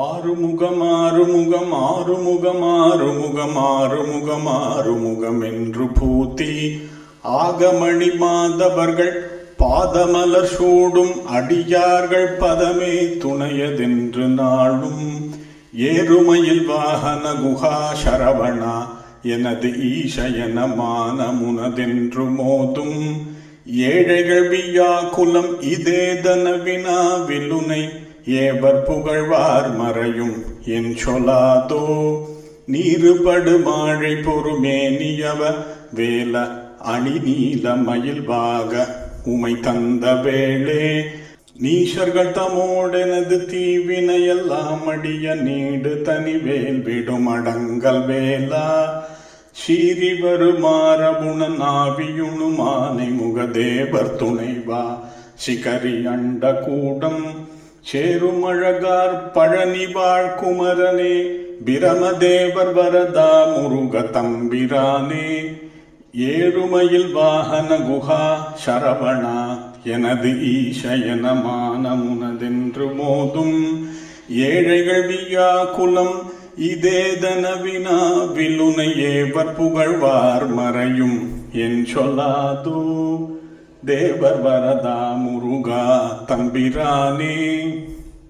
ஆறுமுகம் ஆறுமுகம் ஆறுமுகம் ஆறுமுகம் ஆறுமுகம் ஆறுமுகம் என்று பூத்தி ஆகமணி மாதவர்கள் பாதமலர் சூடும் அடியார்கள் பதமே துணையதென்று நாளும் ஏறுமையில் வாகன குஹா சரவணா எனது ஈசயன மானமுனதென்று மோதும் ஏழைகள் வியாக்குலம் இதேதன வினா விலுனை ஏவர் புகழ்வார் மறையும் என் சொல்லாதோ நீருபடு மாழை பொறுமேனியவ வேல அணி நீல மயில் வாக உமை தந்த வேளே நீஷர்கள் தமோடெனது தீவினையெல்லாம் அடிய நீடு தனிவேல் விடும் அடங்கல் வேலா சீறி வருமாறவுண நாவியுணு மானை முகதேவர் துணைவா சிகரி அண்ட கூடம் சேருமழகார் பழனி வாழ்குமரனே பிரமதேவர் வரதா முருக தம்பிரானே ஏழுமையில் வாகன குஹா சரவணா எனது ஈசயன மானமுனதென்று மோதும் ஏழைகள் வியா குலம் இதேதன வினா விலுனை ஏவர் புகழ்வார் மறையும் என் சொல்லாதோ தேவர் வரதா முருகா தம்பிரானே